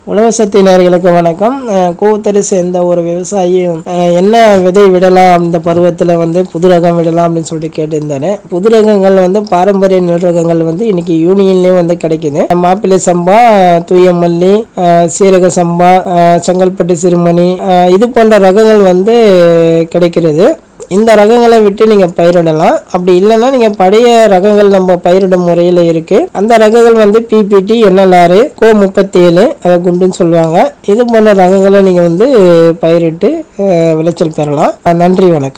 உழவசக்தி நேயர்களுக்கு வணக்கம் அஹ் கூத்தரி சேர்ந்த ஒரு விவசாயியும் அஹ் என்ன விதை விடலாம் இந்த பருவத்தில் வந்து புது ரகம் விடலாம் அப்படின்னு சொல்லிட்டு கேட்டிருந்தாரு புது ரகங்கள் வந்து பாரம்பரிய நெல் ரகங்கள் வந்து இன்னைக்கு யூனியன்லேயும் வந்து கிடைக்குது மாப்பிள்ளை சம்பா தூய மல்லி அஹ் சீரக சம்பா அஹ் செங்கல்பட்டு சிறுமணி அஹ் இது போன்ற ரகங்கள் வந்து கிடைக்கிறது இந்த ரகங்களை விட்டு நீங்க பயிரிடலாம் அப்படி இல்லைன்னா நீங்க பழைய ரகங்கள் நம்ம பயிரிடும் முறையில இருக்கு அந்த ரகங்கள் வந்து பிபிடி என்எல்ஆர் கோ முப்பத்தி ஏழு அதை குண்டுன்னு சொல்லுவாங்க இது போன்ற ரகங்களை நீங்க வந்து பயிரிட்டு அஹ், விளைச்சல் பெறலாம் அஹ், நன்றி வணக்கம்